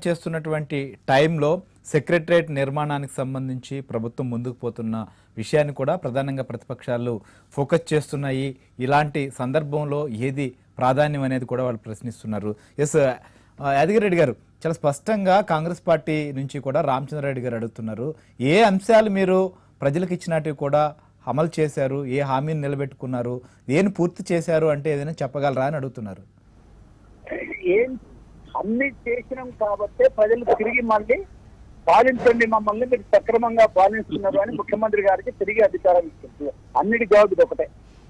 చేస్తున్నటువంటి టైంలో సెక్రటరేట్ నిర్మాణానికి సంబంధించి ప్రభుత్వం ముందుకు పోతున్న విషయాన్ని కూడా ప్రధానంగా ప్రతిపక్షాలు ఫోకస్ చేస్తున్నాయి ఇలాంటి సందర్భంలో ఏది ప్రాధాన్యం అనేది కూడా వాళ్ళు ప్రశ్నిస్తున్నారు ఎస్ యాదగిరెడ్డి గారు చాలా స్పష్టంగా కాంగ్రెస్ పార్టీ నుంచి కూడా రామచంద్రారెడ్డి గారు అడుగుతున్నారు ఏ అంశాలు మీరు ప్రజలకు ఇచ్చినట్టు కూడా అమలు చేశారు ఏ హామీని నిలబెట్టుకున్నారు ఏం పూర్తి చేశారు అంటే ఏదైనా చెప్పగలరా అని అడుగుతున్నారు ఏం అన్ని చేసినాం కాబట్టే ప్రజలు తిరిగి మళ్ళీ పాలించండి మమ్మల్ని మీరు సక్రమంగా పాలిస్తున్నారు అని ముఖ్యమంత్రి గారికి తిరిగి అధికారం ఇస్తుంది అన్నిటి జవాబు ఇది ఒకటే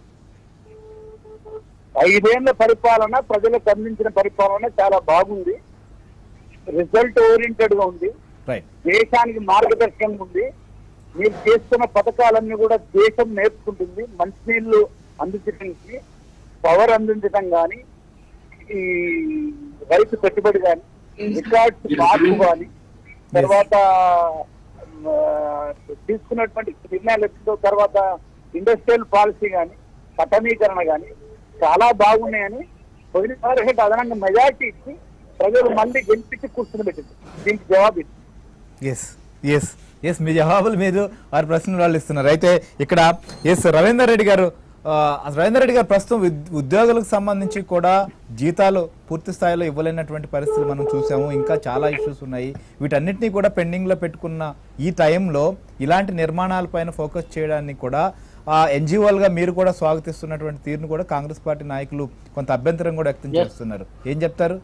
ఐదేళ్ల పరిపాలన ప్రజలకు అందించిన పరిపాలన చాలా బాగుంది రిజల్ట్ ఓరియంటెడ్ గా ఉంది రైట్ దేశానికి మార్గదర్శకంగా ఉంది మీరు చేస్తున్న పథకాలన్నీ కూడా దేశం నేర్చుకుంటుంది మంచినీళ్లు అందించడానికి పవర్ అందించడం కానీ ఈ రైతు పెట్టుబడి కానీ రికార్డ్స్ మార్పు కానీ తర్వాత ఆ, తీసుకున్నటువంటి నిర్ణయాలు తర్వాత ఇండస్ట్రియల్ పాలసీ కానీ పట్టణీకరణ కానీ చాలా బాగున్నాయని పోయినసారి అదనంగా మెజార్టీ ఇచ్చి ప్రజలు మళ్ళీ గెలిపించి కూర్చుని పెట్టింది దీనికి జవాబు ఇది ఎస్ ఎస్ ఎస్ మీ జవాబులు మీరు వారి ప్రశ్నలు వాళ్ళు ఇస్తున్నారు అయితే ఇక్కడ ఎస్ రవీందర్ రెడ్డి గారు ఆ, రవీందర్ రెడ్డి గారు ప్రస్తుతం ఉద్- ఉద్యోగులకు సంబంధించి కూడా జీతాలు పూర్తి స్థాయిలో ఇవ్వలేనటువంటి పరిస్థితులు మనం చూసాము ఇంకా చాలా ఇష్యూస్ ఉన్నాయి వీటన్నిటినీ కూడా పెండింగ్లో పెట్టుకున్న ఈ టైంలో ఇలాంటి నిర్మాణాలపైన ఫోకస్ చేయడానికి కూడా ఎన్జిఓలుగా మీరు కూడా స్వాగతిస్తున్నటువంటి తీరును కూడా కాంగ్రెస్ పార్టీ నాయకులు కొంత అభ్యంతరం కూడా వ్యక్తం చేస్తున్నారు ఏం చెప్తారు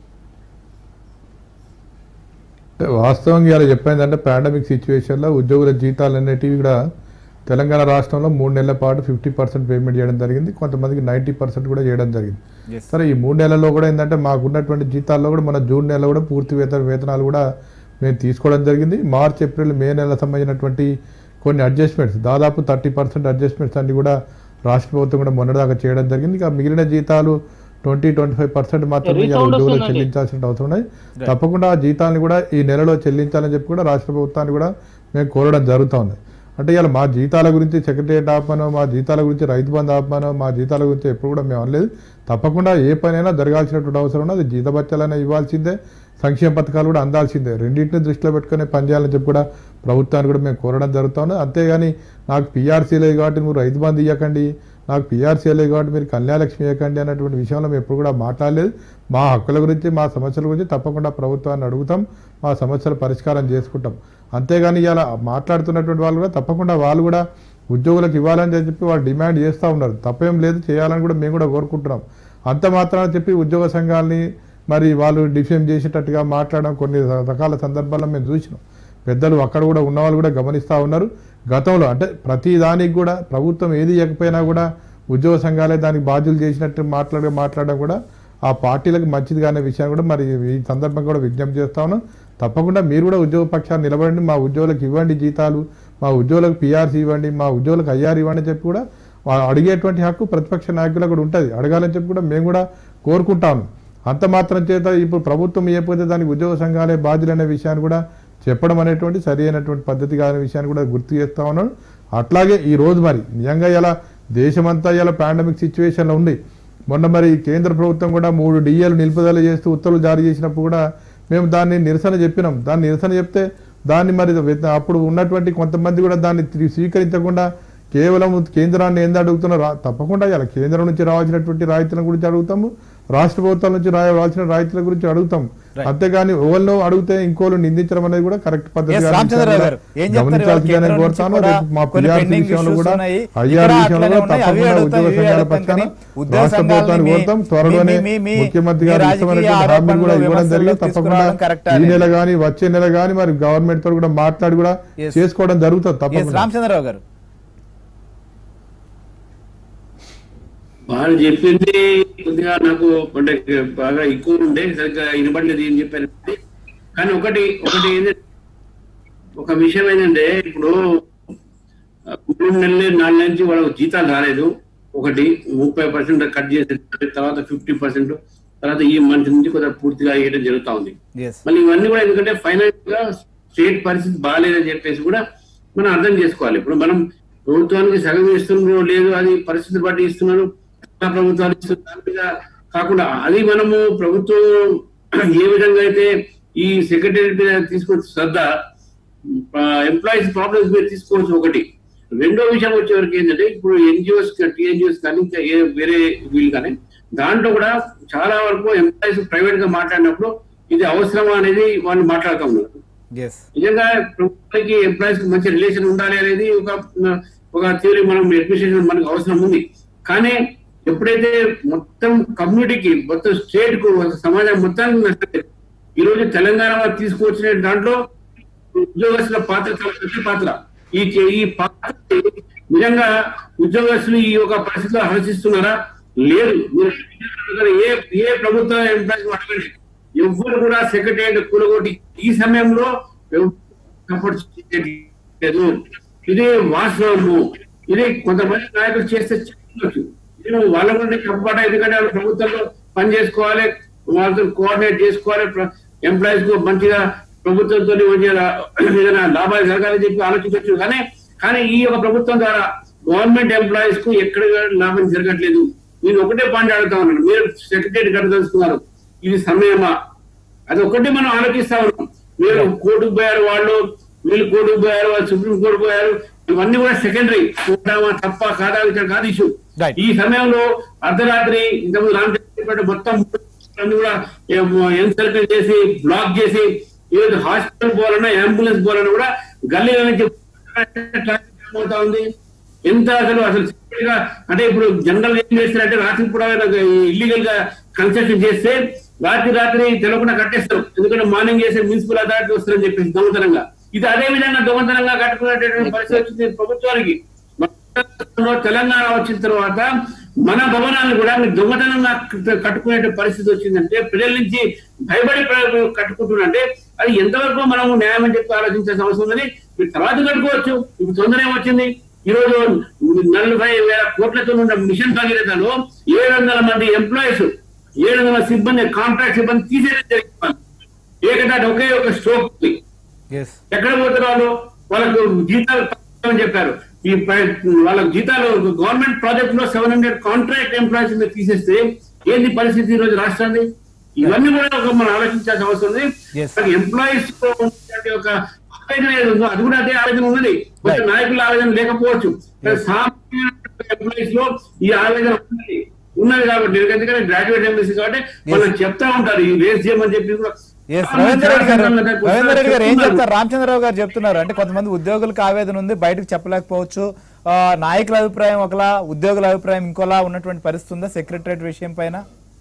అంటే వాస్తవంగా ఇలా చెప్పిందంటే పాండమిక్ సిచ్యువేషన్లో ఉద్యోగుల జీతాలు అనేటివి కూడా తెలంగాణ రాష్ట్రంలో మూడు నెలల పాటు ఫిఫ్టీ పర్సెంట్ పేమెంట్ చేయడం జరిగింది కొంతమందికి నైంటీ పర్సెంట్ కూడా చేయడం జరిగింది Yes. సరే ఈ మూడు నెలల్లో కూడా ఏంటంటే మాకు ఉన్నటువంటి జీతాల్లో కూడా మన జూన్ నెలలో కూడా పూర్తి వేతన వేతనాలు కూడా మేము తీసుకోవడం జరిగింది మార్చ్ ఏప్రిల్ మే నెల సంబంధించినటువంటి కొన్ని అడ్జస్ట్మెంట్స్ దాదాపు థర్టీ పర్సెంట్ అడ్జస్ట్మెంట్స్ అన్ని కూడా రాష్ట్ర ప్రభుత్వం కూడా మొన్నటిదాకా చేయడం జరిగింది ఇక మిగిలిన జీతాలు ట్వంటీ ట్వంటీ ఫైవ్ పర్సెంట్ మాత్రమే ఇవాళ ఉద్యోగులకు చెల్లించాల్సిన అవసరం ఉన్నాయి తప్పకుండా ఆ జీతాన్ని కూడా ఈ నెలలో చెల్లించాలని చెప్పి కూడా రాష్ట్ర ప్రభుత్వాన్ని కూడా మేము కోరడం జరుగుతూ ఉంది అంటే ఇవాళ మా జీతాల గురించి సెక్రటరియట్ ఆపమానో మా జీతాల గురించి రైతు బంధు ఆపమానో మా జీతాల గురించి ఎప్పుడు కూడా మేము అనలేదు తప్పకుండా ఏ పనైనా జరగాల్సినటువంటి అవసరం ఉన్నది జీతభత్యాలైనా ఇవ్వాల్సిందే సంక్షేమ పథకాలు కూడా అందాల్సిందే రెండింటిని దృష్టిలో పెట్టుకునే పనిచేయాలని చెప్పి కూడా ప్రభుత్వాన్ని కూడా మేము కోరడం జరుగుతా ఉన్నది అంతేగాని నాకు పీఆర్సీ లేదు కాబట్టి మీరు రైతు బంధు ఇవ్వకండి నాకు పీఆర్సీ లేదు కాబట్టి మీరు కళ్యాణలక్ష్మి ఇవ్వకండి అన్నటువంటి విషయంలో మేము ఎప్పుడు కూడా మాట్లాడలేదు మా హక్కుల గురించి మా సమస్యల గురించి తప్పకుండా ప్రభుత్వాన్ని అడుగుతాం మా సమస్యల పరిష్కారం చేసుకుంటాం అంతేగాని ఇలా మాట్లాడుతున్నటువంటి వాళ్ళు కూడా తప్పకుండా వాళ్ళు కూడా ఉద్యోగులకు ఇవ్వాలని చెప్పి వాళ్ళు డిమాండ్ చేస్తూ ఉన్నారు తప్పేం లేదు చేయాలని కూడా మేము కూడా కోరుకుంటున్నాం అంత మాత్రాన చెప్పి ఉద్యోగ సంఘాలని మరి వాళ్ళు డిఫేమ్ చేసేటట్టుగా మాట్లాడడం కొన్ని రకాల సందర్భాల్లో మేము చూసినాం పెద్దలు అక్కడ కూడా ఉన్న వాళ్ళు కూడా గమనిస్తూ ఉన్నారు గతంలో అంటే ప్రతి దానికి కూడా ప్రభుత్వం ఏది ఇవ్వకపోయినా కూడా ఉద్యోగ సంఘాలే దానికి బాధ్యులు చేసినట్టు మాట్లాడ మాట్లాడడం కూడా ఆ పార్టీలకు మంచిది కానే విషయాన్ని కూడా మరి ఈ సందర్భంగా కూడా విజ్ఞప్తి చేస్తా ఉన్నాం తప్పకుండా మీరు కూడా ఉద్యోగ పక్షాన్ని నిలబడండి మా ఉద్యోగులకు ఇవ్వండి జీతాలు మా ఉద్యోగులకు పిఆర్సీ ఇవ్వండి మా ఉద్యోగులకు ఐఆర్ ఇవ్వండి అని చెప్పి కూడా వా- అడిగేటువంటి హక్కు ప్రతిపక్ష నాయకులకు కూడా ఉంటుంది అడగాలని చెప్పి కూడా మేము కూడా కోరుకుంటాము అంత మాత్రం చేత ఇప్పుడు ప్రభుత్వం ఇవ్వకపోతే దానికి ఉద్యోగ సంఘాలే బాధ్యులు అనే విషయాన్ని కూడా చెప్పడం అనేటువంటి సరి అయినటువంటి పద్ధతి కాని విషయాన్ని కూడా గుర్తు చేస్తా ఉన్నాను అట్లాగే ఈ రోజు మరి నిజంగా ఇలా దేశమంతా ఇలా పాండమిక్ సిచ్యువేషన్లో ఉంది మొన్న మరి కేంద్ర ప్రభుత్వం కూడా మూడు డిఏలు నిలుపుదల చేస్తూ ఉత్తర్వులు జారీ చేసినప్పుడు కూడా మేము దాన్ని నిరసన చెప్పినాం దాన్ని నిరసన చెప్తే దాన్ని మరి వెత- అప్పుడు ఉన్నటువంటి కొంతమంది కూడా దాన్ని తి- స్వీకరించకుండా కేవలం కేంద్రాన్ని ఏంది అడుగుతున్నారు రా- తప్పకుండా ఇలా కేంద్రం నుంచి రావాల్సినటువంటి రాయితీల గురించి అడుగుతాము రాష్ట్ర ప్రభుత్వాల నుంచి రా- రావాల్సిన రాయితీల గురించి అడుగుతాం అంతేగాని ఎవరినో అడిగితే ఇంకోళ్ళు నిందించడం అనేది కూడా కరెక్ట్ పద్ధతి ఎస్ కాదు. రామచంద్రరావు గారు ఏం చెప్తారు ఇవాళ గమనించాల్సిందని కేంద్రం నుంచి కోరుతాను కూడా రేపు మా కొన్ని పిఆర్సీ pending విషయంలో issues కూడా ఉన్నాయి. ఐఆర్ ఇక్కడ విషయంలో అట్లనే కూడా ఉన్నాయి. అవి తప్పకుండా అడుగుతాం, ఉద్యోగ ఇవి సంఘాల అడుగుతాం పక్షాన కానీ ఉద్యోగ రాష్ట్ర సంఘాలని ప్రభుత్వాన్ని మీ- కోరుతాం త్వరలోనే మీ- మీ- మీ- ముఖ్యమంత్రి మీ గారు రాజకీయ ఇష్టమైనటువంటి హామీలు ఆరోపణలు, కూడా ఇవ్వడం జరిగింది విమర్శలు తప్పకుండా తీసుకురావడం correct ఈ అనేది. నెల కానీ వచ్చే నెల కానీ మరి గవర్నమెంట్ తో కూడా మాట్లాడి కూడా Yes. చేసుకోవడం జరుగుతుంది ఎస్ తప్పకుండా రామచంద్రరావు గారు వాళ్ళు చెప్పింది కొద్దిగా నాకు అంటే బాగా ఎక్కువ ఉండే సరిగ్గా వినబడలేదు ఏం చెప్పారు కానీ ఒకటి ఒకటి ఏంటంటే ఒక విషయం ఏంటంటే ఇప్పుడు ఆ, మూడు నెలలు నాలుగు నెలల నుంచి వాళ్ళకి జీతాలు రాలేదు ఒకటి ముప్పై పర్సెంట్ కట్ చేసి తర్వాత ఫిఫ్టీ పర్సెంట్ తర్వాత ఈ మంత్ నుంచి కొద్దిగా పూర్తిగా వేయడం జరుగుతా ఉంది ఎస్ మళ్ళీ ఇవన్నీ కూడా ఎందుకంటే ఫైనాన్స్ గా స్టేట్ పరిస్థితి బాగాలేదని చెప్పేసి కూడా మనం అర్థం చేసుకోవాలి ఇప్పుడు మనం ప్రభుత్వానికి సగం ఇస్తున్నారు లేదు అది పరిస్థితి బట్టి ఇస్తున్నారు చాలా ప్రభుత్వాలు ఇస్తున్నారు దాని మీద కాకుండా అది మనము ప్రభుత్వం ఏ విధంగా అయితే ఈ సెక్రటరీ మీద తీసుకొచ్చి శ్రద్ధ ఎంప్లాయీస్ ప్రాబ్లమ్స్ మీద తీసుకోవచ్చు ఒకటి రెండో విషయం వచ్చేవరకు ఏంటంటే ఇప్పుడు ఎన్జిఓస్ టీఎన్జిఓస్ కానీ ఇంకా ఏ వేరే వీళ్ళు కానీ దాంట్లో కూడా చాలా వరకు ఎంప్లాయీస్ ప్రైవేట్ గా మాట్లాడినప్పుడు ఇది అవసరమా అనేది వాళ్ళు మాట్లాడుతూ ఉన్నారు ఎస్ నిజంగా ప్రభుత్వానికి ఎంప్లాయీస్ కి మంచి రిలేషన్ ఉండాలి అనేది ఒక ఒక థియరీ మనం అడ్మినిస్ట్రేషన్ మనకు అవసరం ఉంది కానీ ఎప్పుడైతే మొత్తం కమ్యూనిటీకి మొత్తం స్టేట్ కు సమాజం మొత్తానికి నష్టం ఈ రోజు తెలంగాణ వారు తీసుకువచ్చిన దాంట్లో ఉద్యోగస్తుల పాత్ర చాలా పెద్ద పాత్ర ఈ ఈ పాత్ర నిజంగా ఉద్యోగస్తులు ఈ యొక్క పరిస్థితిలో హర్షిస్తున్నారా లేదు మీరు ఏ ఏ ప్రభుత్వ ఎంప్లాయీస్ అడగండి ఎవ్వరు కూడా సెక్రటరీ కూలగొట్టి ఈ సమయంలో సపోర్ట్ చేయట్లేదు ఇది వాస్తవము ఇది కొంతమంది నాయకులు చేస్తే చేయవచ్చు నేను వాళ్ళ గురించి చెప్పబడ్డ ఎందుకంటే వాళ్ళు ప్రభుత్వంలో పని చేసుకోవాలి వాళ్ళతో కోఆర్డినేట్ చేసుకోవాలి ఎంప్లాయీస్ కు మంచిగా ప్రభుత్వంతో మంచిగా ఏదైనా లాభాలు జరగాలని చెప్పి ఆలోచించవచ్చు కానీ కానీ ఈ యొక్క ప్రభుత్వం ద్వారా గవర్నమెంట్ ఎంప్లాయీస్ కు ఎక్కడ కూడా లాభం జరగట్లేదు నేను ఒకటే పాయింట్ అడుగుతా ఉన్నాను మీరు సెక్రటరీ కట్టదలుచుకున్నారు ఇది సమయమా అది ఒకటి మనం ఆలోచిస్తా ఉన్నాం మీరు కోర్టుకు పోయారు వాళ్ళు వీళ్ళు కోర్టుకు పోయారు వాళ్ళు సుప్రీం కోర్టు పోయారు ఇవన్నీ కూడా సెకండరీ కోటామా తప్ప కాదా ఇక్కడ కాదు ఇష్యూ Right. ఈ సమయంలో అర్ధరాత్రి ఇంతకుముందు రామచంద్ర మొత్తం అన్ని కూడా ఎన్సర్కిల్ చేసి బ్లాక్ చేసి ఈరోజు హాస్పిటల్ పోవాలన్నా అంబులెన్స్ పోవాలన్నా కూడా గల్లీల నుంచి ట్రాఫిక్ అవుతా ఉంది ఎంత అసలు అసలు secret గా అంటే ఇప్పుడు జనరల్ ఏం చేస్తారంటే రాత్రి కూడా ఇల్లీగల్ గా కన్స్ట్రక్షన్ చేస్తే రాత్రి రాత్రి తెలవకుండా కట్టేస్తారు ఎందుకంటే మార్నింగ్ చేసే మున్సిపల్ అథారిటీ వస్తారని చెప్పేసి దొంగతనంగా ఇది అదే విధంగా దొంగతనంగా కట్టుకునేటటువంటి పరిస్థితి వచ్చింది ప్రభుత్వానికి రాష్ట్రంలో తెలంగాణ వచ్చిన తర్వాత మన భవనాన్ని కూడా మీరు దొంగతనంగా కట్టు- కట్టుకునే పరిస్థితి వచ్చిందంటే పిల్లల నుంచి భయపడి ప్ర- కట్టుకుంటున్నారంటే అది ఎంతవరకు మనం న్యాయం అని చెప్పి ఆలోచించాల్సిన అవసరం ఉందని మీరు తర్వాత కట్టుకోవచ్చు ఇప్పుడు తొందర ఏమొచ్చింది ఈ రోజు నలభై వేల కోట్లతో ఉన్న మిషన్ భగీరథలో ఏడు వందల మంది ఎంప్లాయీస్ ఏడు వందల సిబ్బంది కాంట్రాక్ట్ సిబ్బంది తీసేయడం జరిగింది ఏకదాటి ఒకే ఒక స్ట్రోక్ ఉంది. ఎస్ ఎక్కడ పోతారు వాళ్ళు వాళ్ళకు జీతాలు తక్కువని చెప్పారు ఈ ప్ర- వాళ్ళకి జీతాలు గవర్నమెంట్ ప్రాజెక్ట్ లో సెవెన్ హండ్రెడ్ కాంట్రాక్ట్ ఎంప్లాయీస్ మీద తీసేస్తే ఏంది పరిస్థితి ఈ రోజు రాష్ట్రాన్ని ఇవన్నీ కూడా ఒక మనం ఆలోచించాల్సిన అవసరం ఉంది Yes. ఎంప్లాయీస్ ఒక ఆవేదన ఏది ఉందో అది కూడా అదే ఆవేదన ఉన్నది కొంచెం నాయకుల ఆవేదన లేకపోవచ్చు కానీ సామాన్య ఎంప్లాయీస్ లో ఈ ఆవేదన ఉన్నది ఉన్నది కాబట్టి ఎందుకంటే గ్రాడ్యుయేట్ ఎంప్లాయీస్ కాబట్టి వాళ్ళు చెప్తా ఉంటారు ఈ రేస్ చేయమని చెప్పి కూడా ఎస్ రవీందర్ రెడ్డి గారు రవీందర్ రెడ్డి గారు ఏం చెప్తారు రామచంద్రరావు గారు చెప్తున్నారు అంటే కొంతమంది ఉద్యోగులకు ఆవేదన ఉంది బయటకు చెప్పలేకపోవచ్చు ఆ, నాయకుల అభిప్రాయం ఒకలా ఉద్యోగుల అభిప్రాయం ఇంకోలా ఉన్నటువంటి పరిస్థితి ఉందా సెక్రటరేట్ విషయం పైన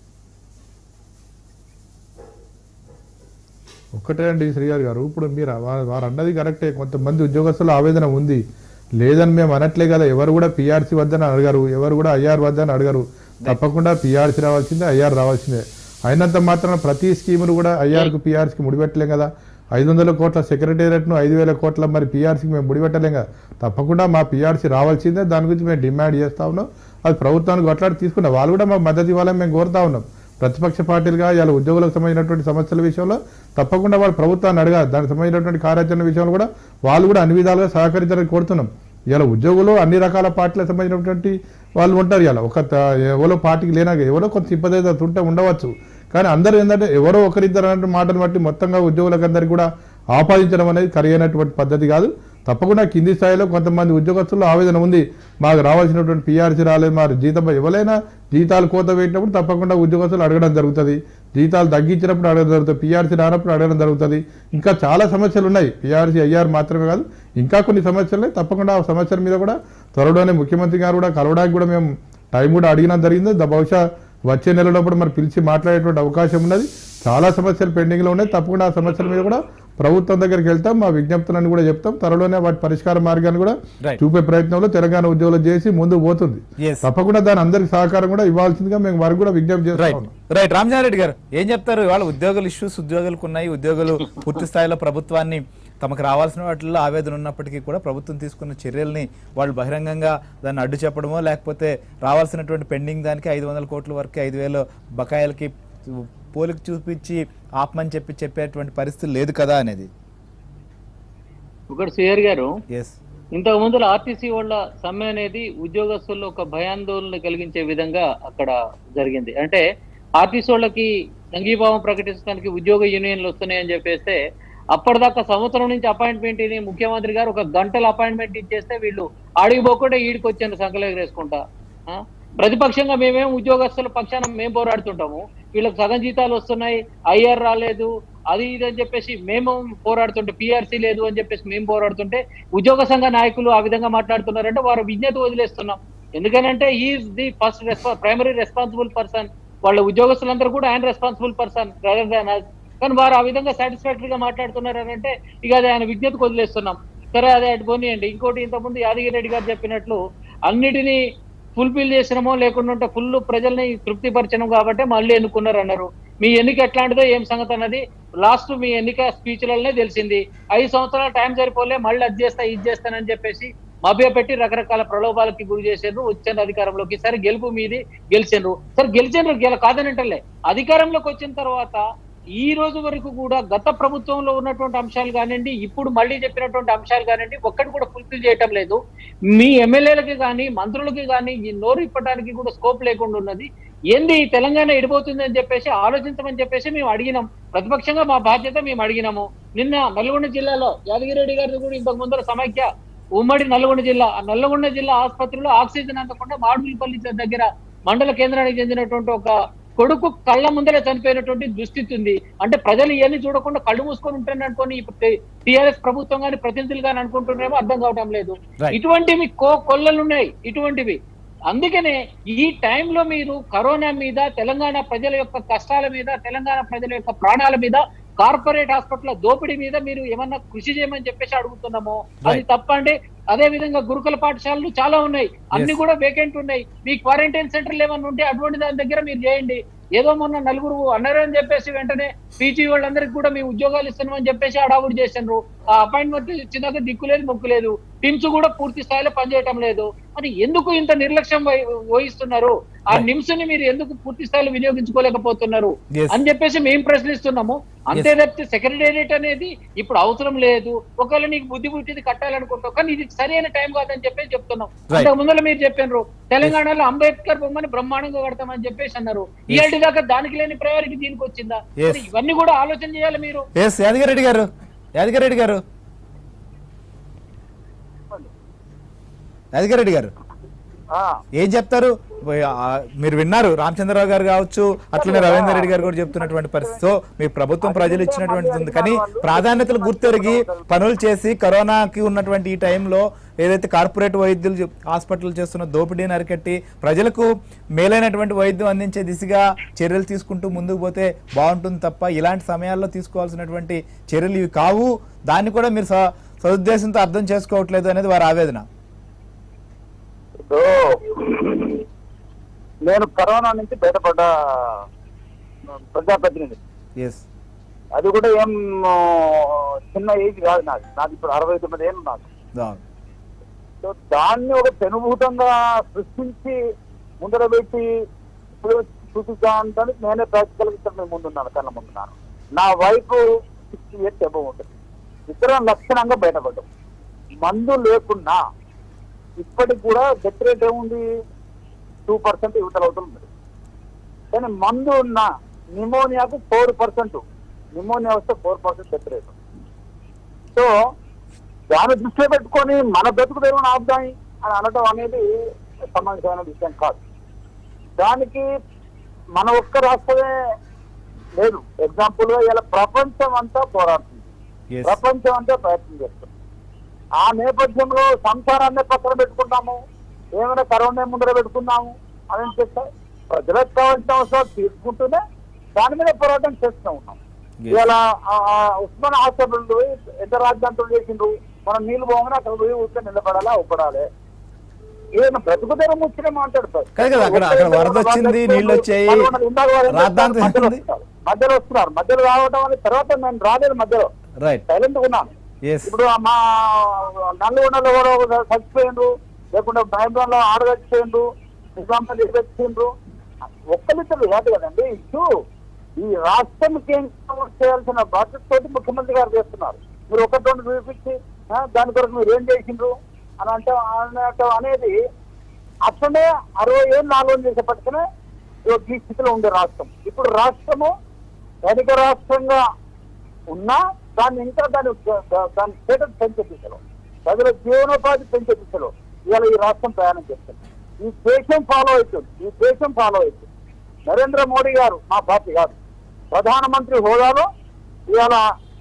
ఒక్కటే అండి శ్రీగారు గారు ఇప్పుడు మీరు వా- వారు అన్నది కరెక్టే కొంతమంది ఉద్యోగస్తుల ఆవేదన ఉంది లేదని మేము అనట్లే కదా ఎవరు కూడా పిఆర్సీ వద్దని అడగరు ఎవరు కూడా ఐఆర్ వద్దని అడగరు తప్పకుండా పిఆర్సీ రావాల్సిందే ఐఆర్ రావాల్సిందే అయినంత మాత్రం ప్రతి స్కీమును కూడా ఐఆర్కు పిఆర్సీకి ముడిపెట్టలేం కదా ఐదు వందల కోట్ల సెక్రటేరియట్ను ఐదు వేల కోట్ల మరి పిఆర్సీకి మేము ముడిపెట్టలేం కదా తప్పకుండా మా పిఆర్సీ రావాల్సిందే దాని గురించి మేము డిమాండ్ చేస్తా ఉన్నాం అది ప్రభుత్వానికి కొట్లాడి తీసుకున్నాం వాళ్ళు కూడా మాకు మద్దతు ఇవ్వాలని మేము కోరుతా ఉన్నాం ప్రతిపక్ష పార్టీలుగా ఇలా ఉద్యోగులకు సంబంధించినటువంటి సమస్యల విషయంలో తప్పకుండా వాళ్ళు ప్రభుత్వాన్ని అడగాలి దానికి సంబంధించినటువంటి కార్యాచరణ విషయంలో కూడా వాళ్ళు కూడా అన్ని విధాలుగా సహకరించాలని కోరుతున్నాం ఇలా ఉద్యోగులు అన్ని రకాల పార్టీలకు సంబంధించినటువంటి వాళ్ళు ఉంటారు ఇలా ఒక త- ఎవరో పార్టీకి లేనా ఎవరో కొంత సింపదైతే ఉంటే ఉండవచ్చు కానీ అందరూ ఏంటంటే ఎవరో ఒకరిద్దరు అన్నట్టు మాటను బట్టి మొత్తంగా ఉద్యోగులకు అందరికీ కూడా ఆపాదించడం అనేది సరైనటువంటి పద్ధతి కాదు తప్పకుండా కింది స్థాయిలో కొంతమంది ఉద్యోగస్తుల్లో ఆవేదన ఉంది మాకు రావాల్సినటువంటి పిఆర్సీ రాలేదు మరి జీతం ఎవరైనా జీతాలు కోత పెట్టినప్పుడు తప్పకుండా ఉద్యోగస్తులు అడగడం జరుగుతుంది జీతాలు తగ్గించినప్పుడు అడగడం జరుగుతుంది పిఆర్సీ రానప్పుడు అడగడం జరుగుతుంది ఇంకా చాలా సమస్యలు ఉన్నాయి పిఆర్సీ ఐఆర్ మాత్రమే కాదు ఇంకా కొన్ని సమస్యలు ఉన్నాయి తప్పకుండా ఆ సమస్యల మీద కూడా త్వరలోనే ముఖ్యమంత్రి గారు కూడా కలవడానికి కూడా మేము టైం కూడా అడిగినా జరిగింది ద- బహుశా వచ్చే నెలలో కూడా మరి పిలిచి మాట్లాడేటువంటి అవకాశం ఉన్నది చాలా సమస్యలు పెండింగ్లో ఉన్నాయి తప్పకుండా ఆ సమస్యల మీద కూడా ప్రభుత్వం దగ్గరికి వెళ్తాం మా విజ్ఞప్తులను కూడా చెప్తాం త్వరలోనే వాటి పరిష్కార మార్గాన్ని కూడా Right. చూపే ప్రయత్నంలో తెలంగాణ ఉద్యోగులు చేసి ముందుకు పోతుంది Yes. తప్పకుండా దాని అందరికి సహకారం కూడా ఇవ్వాల్సిందిగా మేము వారికి కూడా విజ్ఞప్తి చేస్తా రైట్ ఉన్నాం రైట్ రామజారెడ్డి గారు ఏం చెప్తారు ఇవాళ ఉద్యోగుల ఇష్యూస్ ఉద్యోగులకు ఉన్నాయి ఉద్యోగులు పూర్తి స్థాయిలో ప్రభుత్వాన్ని తమకు రావాల్సిన వాటిల్లో ఆవేదన ఉన్నప్పటికీ కూడా ప్రభుత్వం తీసుకున్న చర్యల్ని వాళ్ళు బహిరంగంగా దాన్ని అడ్డు చెప్పడమో లేకపోతే రావాల్సినటువంటి పెండింగ్ దానికి ఐదు వందల కోట్ల వరకు ఐదు వేల బకాయిలకి పోలిక చూపించి ఆపమని చెప్పి చెప్పేటువంటి పరిస్థితి లేదు కదా అనేది ఒకటి సుయర్ గారు ఎస్ ఇంతకు ముందు ఆర్టీసీ వాళ్ళ సమ్మె అనేది ఉద్యోగస్తుల్లో ఒక భయాందోళన కలిగించే విధంగా అక్కడ జరిగింది అంటే ఆర్టీసీ వాళ్ళకి సంఘీభావం ప్రకటించడానికి ఉద్యోగ యూనియన్లు వస్తున్నాయని చెప్పేస్తే అప్పటిదాకా సంవత్సరం నుంచి అపాయింట్మెంట్ ఇది ముఖ్యమంత్రి గారు ఒక గంటల అపాయింట్మెంట్ ఇచ్చేస్తే వీళ్ళు ఆడిపోకుండా ఈడికి వచ్చాను సంకలేసుకుంటా ఆ? ప్రతిపక్షంగా మేమేం ఉద్యోగస్తుల పక్షాన మేము పోరాడుతుంటాము వీళ్ళకి సగం జీతాలు వస్తున్నాయి ఐఆర్ రాలేదు అది ఇది అని చెప్పేసి మేము పోరాడుతుంటే పిఆర్సీ లేదు అని చెప్పేసి మేము పోరాడుతుంటే ఉద్యోగ సంఘ నాయకులు ఆ విధంగా మాట్లాడుతున్నారంటే వారు విజ్ఞత వదిలేస్తున్నాం ఎందుకనంటే ఈజ్ ది ఫస్ట్ రెస్పా ప్రైమరీ రెస్పాన్సిబుల్ పర్సన్ వాళ్ళ ఉద్యోగస్తులందరూ కూడా ఆయన రెస్పాన్సిబుల్ పర్సన్ రదర్ దాన్ కానీ వారు ఆ విధంగా సాటిస్ఫాక్టరీగా మాట్లాడుతున్నారు అని అంటే ఇక అది ఆయన విజ్ఞతకు వదిలేస్తున్నాం సరే అదే అటు పోనీయండి ఇంకోటి ఇంతకుముందు యాదగిరి రెడ్డి గారు చెప్పినట్లు అన్నిటినీ ఫుల్ఫిల్ చేసినామో లేకుండా ఉంటే ఫుల్ ప్రజల్ని తృప్తిపరచడం కాబట్టి మళ్ళీ ఎన్నుకున్నారు అన్నారు మీ ఎన్నిక ఎట్లాంటిదో ఏం సంగతి అన్నది లాస్ట్ మీ ఎన్నిక స్పీచ్లనే తెలిసింది ఐదు సంవత్సరాల టైం సరిపోలే మళ్ళీ అది చేస్తా ఇది చేస్తానని చెప్పేసి మభ్యపెట్టి రకరకాల ప్రలోభాలకి గురి చేసారు వచ్చిన అధికారంలోకి సరే గెలుపు మీది గెలిచిండ్రు సరే గెలిచిండ్రు గెల కాదనంటలే అధికారంలోకి వచ్చిన తర్వాత ఈ రోజు వరకు కూడా గత ప్రభుత్వంలో ఉన్నటువంటి అంశాలు కానివ్వండి ఇప్పుడు మళ్ళీ చెప్పినటువంటి అంశాలు కానివ్వండి ఒక్కటి కూడా ఫుల్ఫిల్ చేయటం లేదు మీ ఎమ్మెల్యేలకి కానీ మంత్రులకి కానీ ఈ నోరు ఇప్పడానికి కూడా స్కోప్ లేకుండా ఉన్నది ఏంది ఈ తెలంగాణ ఎడిపోతుంది అని చెప్పేసి ఆలోచించమని చెప్పేసి మేము అడిగినాం ప్రతిపక్షంగా మా బాధ్యత మేము అడిగినాము నిన్న నల్గొండ జిల్లాలో యాదగిరెడ్డి గారిది కూడా ఇంతకు ముందర సమైక్య ఉమ్మడి నల్గొండ జిల్లా ఆ నల్గొండ జిల్లా ఆసుపత్రిలో ఆక్సిజన్ అందకుండా మాడుగులపల్లి దగ్గర మండల కేంద్రానికి చెందినటువంటి ఒక కొడుకు కళ్ళ ముందరే చనిపోయినటువంటి దుస్థితి ఉంది అంటే ప్రజలు ఇవన్నీ చూడకుండా కళ్ళు మూసుకొని ఉంటారని అనుకొని టిఆర్ఎస్ ప్రభుత్వం కానీ ప్రతినిధులు కానీ అనుకుంటున్నారేమో అర్థం కావటం లేదు Right. ఇటువంటివి కో కొల్లలు ఉన్నాయి ఇటువంటివి అందుకనే ఈ టైంలో మీరు కరోనా మీద తెలంగాణ ప్రజల యొక్క కష్టాల మీద తెలంగాణ ప్రజల యొక్క ప్రాణాల మీద కార్పొరేట్ హాస్పిటల్ దోపిడీ మీద మీరు ఏమన్నా కృషి చేయమని చెప్పేసి అడుగుతున్నాము అది Right. తప్పండి అదే విధంగా గురుకుల పాఠశాలలు చాలా ఉన్నాయి అన్ని Yes. కూడా వేకెంట్ ఉన్నాయి మీ క్వారంటైన్ సెంటర్లు ఏమన్నా ఉంటే అటువంటి దాని దగ్గర మీరు చేయండి ఏదో మొన్న నలుగురు అన్నారు అని చెప్పేసి వెంటనే పీజీ వాళ్ళందరికీ కూడా మీ ఉద్యోగాలు ఇస్తున్నామని చెప్పేసి అడావుడు చేసినారు ఆ అపాయింట్మెంట్ ఇచ్చినాక దిక్కు లేదు మొక్కు లేదు టీమ్స్ కూడా పూర్తి స్థాయిలో పనిచేయటం లేదు మరి ఎందుకు ఇంత నిర్లక్ష్యం వహి- వహిస్తున్నారు ఆ Right. నిమ్స్ ని మీరు ఎందుకు పూర్తి స్థాయిలో వినియోగించుకోలేకపోతున్నారు Yes. అని చెప్పేసి మేము ప్రశ్నిస్తున్నాము అంతే తప్పితే సెక్రటేరియట్ అనేది ఇప్పుడు అవసరం లేదు ఒకవేళ నీకు బుద్ధి పుట్టింది కట్టాలనుకుంటావు కానీ ఇది సరైన టైం కాదని చెప్పేసి చెప్తున్నాం Right. అంతకు ముందర మీరు చెప్పినారు తెలంగాణలో అంబేద్కర్ బొమ్మని బ్రహ్మాండంగా కడతామని చెప్పేసి అన్నారు ఇలాంటి దాకా దానికి లేని ప్రయారిటీ దీనికి వచ్చిందా Yes. మరి ఇవన్నీ కూడా ఆలోచన చేయాలి మీరు ఎస్ యాదగిరెడ్డి గారు యాదగిరెడ్డి గారు యాదగిరెడ్డి గారు ఆ, ఏం చెప్తారు ఆ, మీరు విన్నారు రామచంద్రరావు గారు కావచ్చు అట్లనే రవీందర్ రెడ్డి గారు కూడా చెప్తున్నటువంటి పరిస్థితి సో మీ ప్రభుత్వం ప్రజలు ఇచ్చినటువంటిది ఉంది కానీ ప్రాధాన్యతలు గుర్తెరిగి పనులు చేసి కరోనాకి ఉన్నటువంటి ఈ టైంలో ఏదైతే కార్పొరేట్ వైద్యులు చెప్- హాస్పిటల్ చేస్తున్న దోపిడీని అరికట్టి ప్రజలకు మేలైనటువంటి వైద్యం అందించే దిశగా చర్యలు తీసుకుంటూ ముందుకు పోతే బాగుంటుంది తప్ప ఇలాంటి సమయాల్లో తీసుకోవాల్సినటువంటి చర్యలు ఇవి కావు దాన్ని కూడా మీరు స- సదుద్దేశంతో అర్థం చేసుకోవట్లేదు అనేది వారి ఆవేదన ఇప్పుడు నేను కరోనా నుంచి బయటపడ్డ ప్రజాప్రతినిధి ఎస్ అది కూడా ఏం ఆ, చిన్న ఏజ్ కాదు నాకు నాకు ఇప్పుడు అరవై తొమ్మిది ఏళ్ళు నాకు సో దాన్ని ఒక పెనుభూతంగా సృష్టించి ముందర పెట్టి ఇప్పుడు చూపిద్దామని నేనే ప్రాక్టికల్ ఇక్కడ నేను ముందున్నాను కళ్ళ ముందున్నాను నా వైపు సిక్స్టీ ఇయర్స్ ఎబో ఉంటుంది ఇద్దరం లక్షణంగా బయటపడ్డాం మందు లేకున్నా ఇప్పటికి కూడా డెత్ రేట్ ఏముంది టూ పర్సెంట్ యువతల అవుతుంది ఉంది కానీ మందు ఉన్న నిమోనియాకు ఫోర్ పర్సెంట్ నిమోనియా వస్తే four percent death rate so దాన్ని దృష్టిలో పెట్టుకొని మన బ్రతుకు తెరువును ఆపుదాం అని అనడం అనేది సమంజసమైన విషయం కాదు దానికి మన ఒక్క రాష్ట్రమే లేదు ఎగ్జాంపుల్ గా ఇలా ప్రపంచం అంతా పోరాడుతుంది ఎస్ ప్రపంచం అంతా ప్రయత్నం చేస్తుంది ఆ నేపథ్యంలో సంసారాన్ని పక్కన పెట్టుకున్నాము ఏమైనా కరోనా ముందర పెట్టుకున్నాము అని చెప్తే ప్రజలకు కావాల్సిన అవసరాలు తీసుకుంటూనే దాని మీద పోరాటం చేస్తూ ఉన్నాం Yes. ఇలా ఆ, ఆ ఉస్మాన్ హాస్పిటల్ పోయి ఎంత రాజ్యాంతం చేసిండ్రు మనం నీళ్లు పోగానే అక్కడ పోయి ఊరికే నిలబడాలా ఒప్పడాలి ఈయన బ్రతుకుదరం వచ్చిన మాట్లాడతారు కాదు కదా, అక్కడ- అక్కడ వరద వచ్చింది, నీళ్ళు వచ్చాయి, రాద్ధాంతం మధ్యలో ఉంది. వస్తున్నారు. మధ్యలో వస్తున్నారు మధ్యలో రావడం వల్ల తర్వాత నేను రాలేదు మధ్యలో రైట్ సైలెంట్ ఉన్నాను ఎస్ ఇప్పుడు మా నల్గొండలో కూడా ఒక చచ్చిపోయిండ్రు లేకుంటే భయంలో ఆడగచ్చిపోయిండ్రు నిజామాబాద్ ఎగచ్చిపోయిండ్రు ఒక్కరిద్దరు కాదు కదండి ఇష్యూ ఈ రాష్ట్రంకి ఏం చేయాల్సిన బాధ్యత తోటి ముఖ్యమంత్రి గారు చేస్తున్నారు మీరు ఒకటి రెండు చూపించి ఆ, దాని కొరకు మీరు ఏం చేసిండ్రు అని అంటే అనటం అనేది అట్లనే అరవై ఏళ్ళు ఆలోచన చేసేపట్టుకునే ఈ స్థితిలో ఉండే రాష్ట్రం ఇప్పుడు రాష్ట్రము ధనిక రాష్ట్రంగా ఉన్నా దాన్ని ఇంకా దాని దాని స్టేటస్ పెంచే దిశలో ప్రజల జీవనోపాధి పెంచే దిశలో ఇవాళ ఈ రాష్ట్రం ప్రయాణం చేస్తుంది ఈ దేశం ఫాలో అవుతుంది ఈ దేశం ఫాలో అవుతుంది నరేంద్ర మోడీ గారు మా పార్టీ కాదు ప్రధానమంత్రి హోదాలో ఇవాళ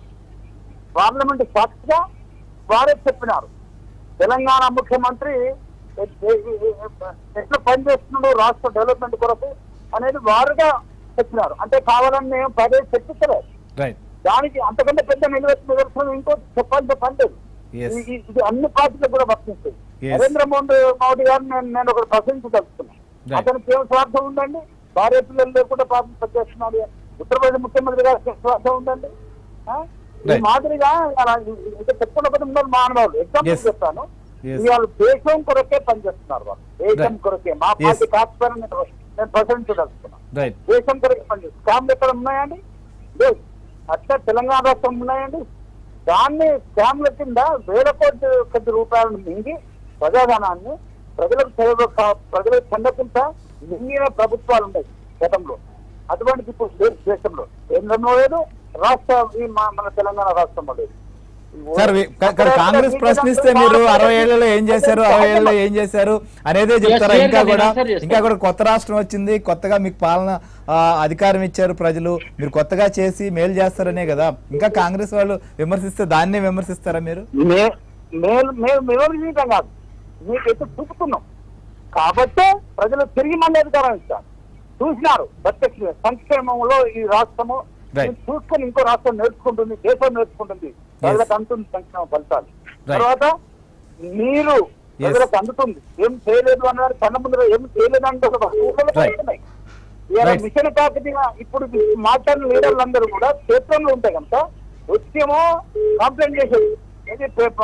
పార్లమెంట్ సాక్షిగా వారే చెప్పినారు తెలంగాణ ముఖ్యమంత్రి ఎ- ఎ- ఎ- ఎట్లా పనిచేస్తున్నాడు రాష్ట్ర డెవలప్మెంట్ కొరకు అనేది వారుగా చెప్పినారు అంటే కావాలని మేము పదే చెప్పిస్తలేదు రైట్ దానికి అంతకంటే పెద్ద నిలబెట్టిన నిదర్శనం ఇంకో చెప్పాల్సిన పని లేదు Yes. ఈ- ఈ- ఇది అన్ని పార్టీలకు కూడా వర్తిస్తుంది Yes. నరేంద్ర మోడీ మోడీ గారిని నేను నేను ఒకటి ప్రశంసదలుచుకున్నాను Right. అతనికి ఏం స్వార్థం ఉందండి భార్య పిల్లలు లేకుండా పాపం పనిచేస్తున్నాడు ఉత్తరప్రదేశ్ ముఖ్యమంత్రి గారికి స్వార్థం ఉందండి ఆ? ఈ Right. మాదిరిగా అలా ఇంకా చెప్పుకున్న పది ఉన్నారు మానవాళ్ళు ఎగ్జాంపుల్ Yes. చెప్తాను Yes. ఇవాళ దేశం కొరకే పనిచేస్తున్నారు వాళ్ళు దేశం Right. కొరకే మా Yes. పార్టీ కాకపోయినా నేను నేను ప్రశంసదలుచుకున్నాను రైట్ దేశం కొరకు పనిచేస్తుంది స్కామ్లు ఎక్కడ ఉన్నాయండి లేదు అట్లా తెలంగాణ రాష్ట్రం ఉన్నాయండి దాన్ని స్కామ్ల కింద వేల కోట్ల కొద్ది రూపాయలను మింగి ప్రజాధనాన్ని ప్రజలకు సేవ కా- ప్రజలకు చెందకుండా మింగిన ప్రభుత్వాలు ఉన్నాయి గతంలో అటువంటిది ఇప్పుడు లేదు దేశంలో కేంద్రంలో లేదు రాష్ట్ర ఈ మా- మన తెలంగాణ రాష్ట్రంలో లేదు సార్ వి- కా- కా- కాంగ్రెస్ ప్రశ్నిస్తే మీరు అరవై ఏళ్లలో ఏం చేశారు అరవై ఏళ్ళలో ఏం చేశారు అనేదే చెప్తారా clear ఇంకా గా కూడా నేను answer చేస్తాను. ఇంకా కూడా కొత్త రాష్ట్రం వచ్చింది కొత్తగా మీకు పాలన ఆ, అధికారం ఇచ్చారు ప్రజలు మీరు కొత్తగా చేసి మేలు చేస్తారనే కదా ఇంకా కాంగ్రెస్ వాళ్ళు విమర్శిస్తే దాన్నే విమర్శిస్తారా మీరు మే- మేము మేము విమర్శించడం కాదు మీకు ఎత్తు చూపుతున్నాం కాబట్టే ప్రజలు తిరిగి మళ్ళీ అధికారం ఇస్తారు చూసినారు ప్రత్యక్ష సంక్షేమంలో ఈ రాష్ట్రము Right. చూసుకొని ఇంకో రాష్ట్రం నేర్చుకుంటుంది దేశం నేర్చుకుంటుంది ప్రజలకు అందుతుంది సంక్షేమ ఫలితాలు Right. తర్వాత మీరు ప్రజలకు అందుతుంది ఏం చేయలేదు అన్నదాన్ని కన్న ముందు ఏం చేయలేదు అంటే ఒక ఊహలు Right. పడుతున్నాయి. ఇవాళ Right. మిషన్ కాకతీయ ఇప్పుడు మాట్లాడిన లీడర్లు అందరూ కూడా క్షేత్రంలో ఉంటాయి కనుక వచ్చేమో కంప్లైంట్ చేసేది ఇది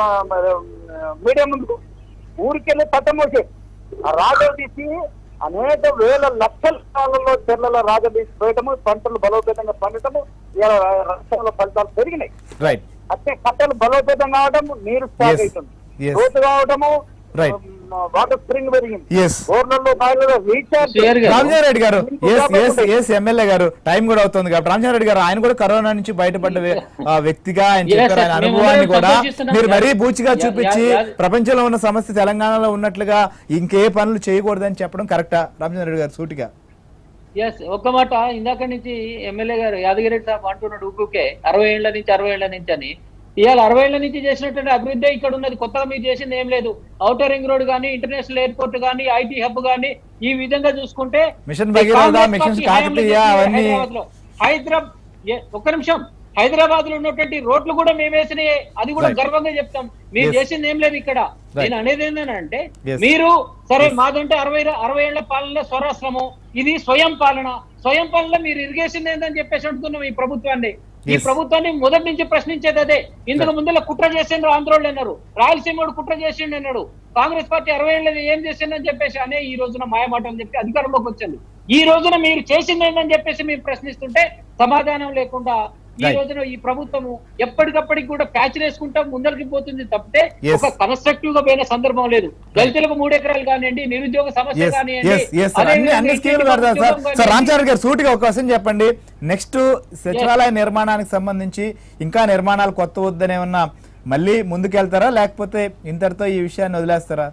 మీడియా ముందు ఊరికెళ్ళి చట్టం మోసేది ఆ రాజు తీసి అనేక వేల లక్షల కాలంలో చెర్లలో రాజు తీసి పోయటము పంటలు బలోపేతంగా పండటము ఇలా రాష్ట్రంలో ఫలితాలు పెరిగినాయి రైట్ అట్టే కట్టలు బలోపేతం కావటం నీరు స్టాక్ Yes. అవుతుంది Yes. లోతు కావటము Right. వాటర్ స్ప్రింగ్ పెరిగింది ఎస్ బోర్లలో బాయిలలో రీఛార్జ్ Clear గా. Ramachandra Reddy garu yes yes yes MLA garu time కూడా అవుతుంది కాబట్టి రామచంద్రారెడ్డి గారు ఆయన కూడా కరోనా నుంచి బయటపడ్డ వ్య- ఆ, వ్యక్తిగా ఆయన Yes, చెప్పారు ఆయన sir. మేము అనుభవాన్ని అందరం కూడా సంతోషిస్తున్నాం. మీరు మరీ బూచిగా యా- చూపించి యా- యా- ప్రపంచంలో ఉన్న సమస్య తెలంగాణలో ఉన్నట్లుగా ఇంకే పనులు చేయకూడదని చెప్పడం కరెక్టా రామచంద్రారెడ్డి గారు సూటిగా ఎస్ ఒక్క మాట ఇందాక నుంచి ఎమ్మెల్యే గారు యాదగిరెడ్డి సాబ్ అంటున్నాడు ఊకే అరవై ఏళ్ల నుంచి అరవై ఏళ్ల నుంచి అని ఇవాళ అరవై ఏళ్ల నుంచి చేసినటువంటి అభివృద్ధి ఇక్కడ ఉన్నది కొత్తగా మీరు చేసింది ఏం లేదు ఔటర్ రింగ్ రోడ్ కానీ ఇంటర్నేషనల్ ఎయిర్పోర్ట్ కానీ ఐటీ హబ్ కానీ ఈ విధంగా చూసుకుంటే మిషన్ ఈ భగీరథ, కాంగ్రెస్ మిషన్ పార్టీ హయాంలో కాకతీయ చేసిన అవన్నీ- హైదరాబాద్లో హైదరాబాద్ ఏ- ఒక్క నిమిషం హైదరాబాద్ లో ఉన్నటువంటి రోడ్లు కూడా మేము వేసినాయి అది కూడా Right. గర్వంగా చెప్తాం మీరు Yes. చేసింది ఏం లేదు ఇక్కడ Right. నేను అనేది ఏంటంటే Yes. మీరు సరే మాదంటే అరవై అరవై ఏళ్ల పాలన స్వరాష్ట్రము ఇది స్వయం పాలన స్వయం పాలన మీరు ఇరిగేసింది ఏందని చెప్పేసి అంటున్నాం ఈ ప్రభుత్వాన్ని ఈ Yes. ప్రభుత్వాన్ని మొదటి నుంచి ప్రశ్నించేది అదే ఇందుకు ముందులో కుట్ర చేసిండ్రు ఆంధ్రోళ్ళు అన్నారు రాయలసీమడు కుట్ర చేసిండు అన్నాడు కాంగ్రెస్ పార్టీ అరవై ఏళ్ళది ఏం చేసిందని చెప్పేసి అనే ఈ రోజున మాయమాటలు చెప్పి అధికారంలోకి వచ్చింది ఈ రోజున మీరు చేసింది ఏందని చెప్పేసి మేము ప్రశ్నిస్తుంటే సమాధానం లేకుండా ఈ Right. రోజున ఈ ప్రభుత్వము ఎప్పటికప్పటికి కూడా ప్యాచ్ వేసుకుంటా ముందరికి పోతుంది తప్పితే Yes. ఒక కన్స్ట్రక్టివ్ గా పోయిన సందర్భం లేదు దళితులకు మూడు ఎకరాలు కానివ్వండి నిరుద్యోగ సమస్య ఎస్ కానివ్వండి ఎస్ ఎస్ అదే అన్ని అన్ని విధంగా స్కీములు ఇంటికి పెడతారు సార్ ఉద్యోగం సార్ కానివ్వండి. రామచారి గారు సూటిగా ఒక క్వశ్చన్ చెప్పండి నెక్స్ట్ సచివాలయ నిర్మాణానికి సంబంధించి ఇంకా నిర్మాణాలు కొత్త వద్దనే ఉన్న మళ్ళీ ముందుకెళ్తారా లేకపోతే ఇంతటితో ఈ విషయాన్ని వదిలేస్తారా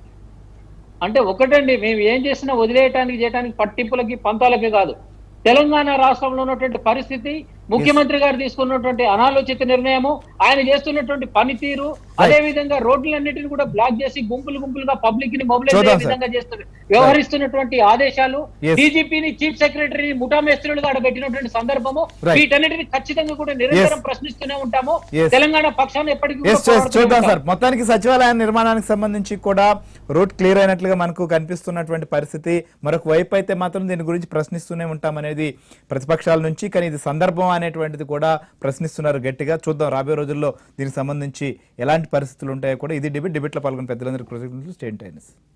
అంటే ఒకటండి మేము ఏం చేసినా వదిలేయటానికి చేయడానికి పట్టింపులకి పంతాలకి కాదు తెలంగాణ రాష్ట్రంలో ఉన్నటువంటి పరిస్థితి ముఖ్యమంత్రి గారు తీసుకున్నటువంటి అనాలోచిత నిర్ణయము ఆయన చేస్తున్నటువంటి పనితీరు అదే విధంగా రోడ్లన్నిటిని కూడా బ్లాక్ చేసి గుంపులు గుంపులుగా పబ్లిక్ ని మొబిలైజ్ చూద్దాం, అయ్యే సార్. విధంగా చేస్తున్నారు వ్యవహరిస్తున్నటువంటి ఆదేశాలు Yes. డీజీపీని చీఫ్ సెక్రటరీ ముఠామేస్త్రులుగా ఆడ పెట్టినటువంటి సందర్భము Right. వీటన్నిటిని ఖచ్చితంగా కూడా నిరంతరం Yes. ప్రశ్నిస్తూనే ఉంటాము Yes. తెలంగాణ పక్షాన్ని ఎప్పటికీ కూడా ఎస్ ఎస్ పోరాడుతూనే చూద్దాం ఉంటాం. సార్ మొత్తానికి సచివాలయ నిర్మాణానికి సంబంధించి కూడా రూట్ క్లియర్ అయినట్లుగా మనకు కనిపిస్తున్నటువంటి పరిస్థితి మరొక వైపు అయితే మాత్రం దీని గురించి ప్రశ్నిస్తూనే ఉంటాం అనేది ప్రతిపక్షాల నుంచి కానీ ఇది సందర్భం అనేటువంటిది కూడా ప్రశ్నిస్తున్నారు గట్టిగా చూద్దాం రాబోయే రోజుల్లో దీనికి సంబంధించి ఎలాంటి పరిస్థితులు ఉంటాయో కూడా ఇది డిబేట్ డిబేట్లో పాల్గొన్న పెద్దలందరికీ కృతజ్ఞతలు స్టేట్ టైమ్స్